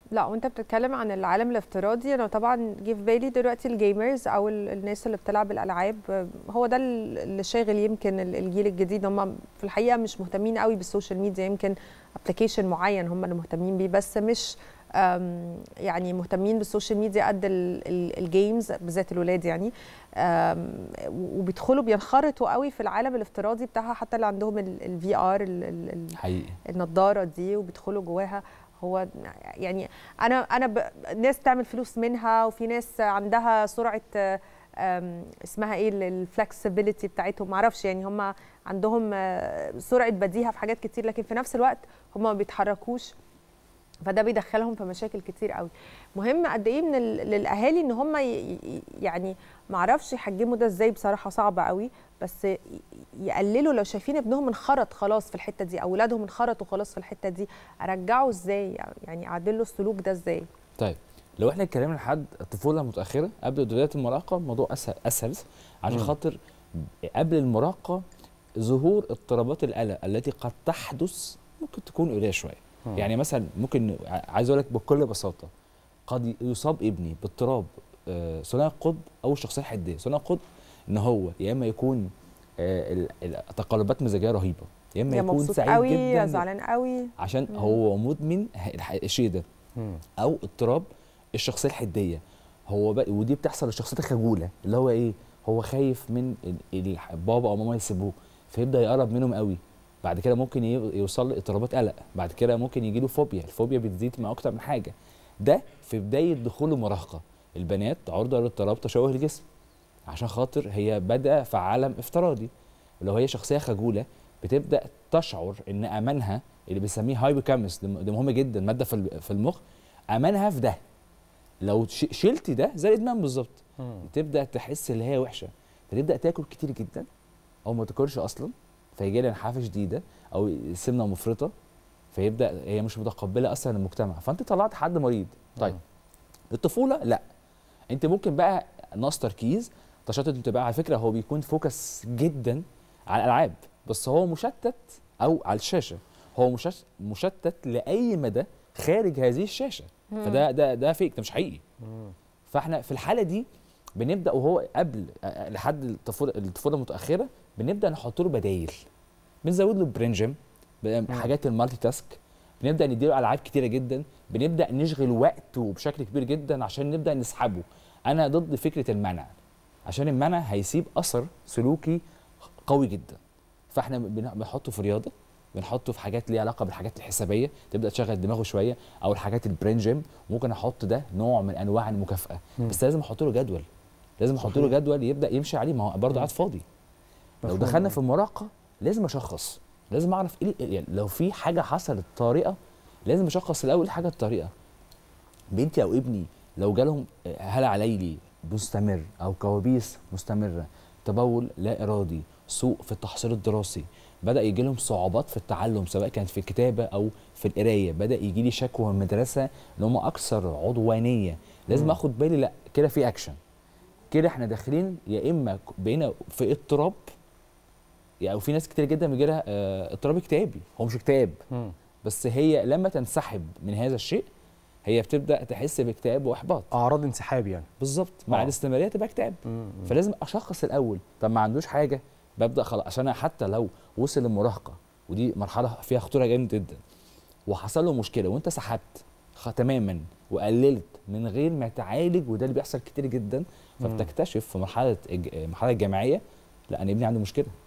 لا وانت بتتكلم عن العالم الافتراضي انا طبعا جه في بالي دلوقتي الجيمرز او الناس اللي بتلعب الالعاب هو ده اللي شاغل يمكن الجيل الجديد هم في الحقيقه مش مهتمين قوي بالسوشيال ميديا يمكن ابلكيشن معين هم اللي مهتمين بيه بس مش يعني مهتمين بالسوشيال ميديا قد الجيمز بالذات الولاد يعني وبيدخلوا بينخرطوا قوي في العالم الافتراضي بتاعها حتى اللي عندهم الفي ار النضاره دي وبيدخلوا جواها هو يعني انا انا ب... ناس بتعمل فلوس منها وفي ناس عندها سرعه اسمها ايه الفلكسبيليتي بتاعتهم معرفش يعني هم عندهم سرعه بديهه في حاجات كتير لكن في نفس الوقت هم ما بيتحركوش فده بيدخلهم في مشاكل كتير قوي مهم قد ايه من للاهالي ان هم يعني ما اعرفش يحجموا ده ازاي بصراحه صعبه قوي بس يقللوا لو شايفين ابنهم انخرط خلاص في الحته دي اولادهم انخرطوا خلاص في الحته دي ارجعه ازاي يعني اعدل له السلوك ده ازاي طيب لو احنا اتكلمنا لحد الطفوله المتاخره قبل بدايه المراهقه الموضوع اسهل اسهل عشان خاطر قبل المراهقه ظهور اضطرابات القلق التي قد تحدث ممكن تكون قليله شويه يعني مثلا ممكن عايز اقول لك بكل بساطه قد يصاب ابني باضطراب ثنائي القطب او الشخصيه الحديه ثنائي القطب ان هو يا اما يكون تقلبات مزاجيه رهيبه يا اما يكون سعيد قوي جدا يا زعلان قوي عشان مم. هو مدمن الشيء ده او اضطراب الشخصيه الحديه هو بقى ودي بتحصل للشخصيات الخجوله اللي هو ايه هو خايف من بابا او ماما يسيبوه فيبدا يقرب منهم قوي بعد كده ممكن يوصل لاضطرابات قلق بعد كده ممكن يجي له فوبيا الفوبيا بتزيد مع اكتر من حاجه ده في بدايه دخول المراهقه البنات عرضه لاضطراب تشوه الجسم عشان خاطر هي بادئه في عالم افتراضي ولو هي شخصيه خجوله بتبدا تشعر ان امانها اللي بنسميه هايبوكامس ده مهم جدا ماده في المخ امانها في ده لو شلتي ده زي الادمان بالظبط تبدا تحس ان هي وحشه فتبدا تاكل كتير جدا او ما تاكلش اصلا فيجي لها نحافه شديده او سمنه مفرطه فيبدا هي مش متقبله اصلا المجتمع فانت طلعت حد مريض طيب الطفوله لا انت ممكن بقى نقص تركيز تشتت انتباه على فكره هو بيكون فوكس جدا على الالعاب بس هو مشتت او على الشاشه هو مشتت, مشتت لاي مدى خارج هذه الشاشه مم. فده ده ده فيك ده مش حقيقي مم. فاحنا في الحاله دي بنبدا وهو قبل لحد الطفوله الطفوله المتاخره بنبدا نحط له بدايل بنزود له برين جيم حاجات المالتي تاسك بنبدا نديله العاب كتيره جدا بنبدا نشغل وقته بشكل كبير جدا عشان نبدا نسحبه انا ضد فكره المنع عشان المنع هيسيب اثر سلوكي قوي جدا فاحنا بنحطه في رياضه بنحطه في حاجات ليها علاقه بالحاجات الحسابيه تبدا تشغل دماغه شويه او الحاجات البرين جيم ممكن احط ده نوع من انواع المكافاه م. بس لازم احط له جدول لازم احط له جدول يبدا يمشي عليه ما هو برضه قاعد فاضي لو دخلنا في المراهقه لازم اشخص لازم اعرف ايه يعني لو في حاجه حصلت طارئه لازم اشخص الاول حاجه الطريقه بنتي او ابني لو جالهم هلع ليلي مستمر او كوابيس مستمره تبول لا ارادي سوء في التحصيل الدراسي بدا يجي لهم صعوبات في التعلم سواء كانت في الكتابه او في القرايه بدا يجي لي شكوى من المدرسه ان هم اكثر عدوانيه لازم اخد بالي لا كده في اكشن كده احنا داخلين يا اما بقينا في اضطراب يعني في ناس كتير جدا بيجي لها اضطراب اكتئابي هو مش اكتئاب بس هي لما تنسحب من هذا الشيء هي بتبدا تحس باكتئاب واحباط اعراض انسحاب يعني بالظبط مع الاستمراريه تبقى اكتئاب فلازم اشخص الاول طب ما عندوش حاجه ببدا خلاص عشان حتى لو وصل للمراهقه ودي مرحله فيها خطوره جامد جدا وحصل له مشكله وانت سحبت تماما وقللت من غير ما تعالج وده اللي بيحصل كتير جدا فبتكتشف في مرحله المرحله الجامعيه لا انا ابني عنده مشكله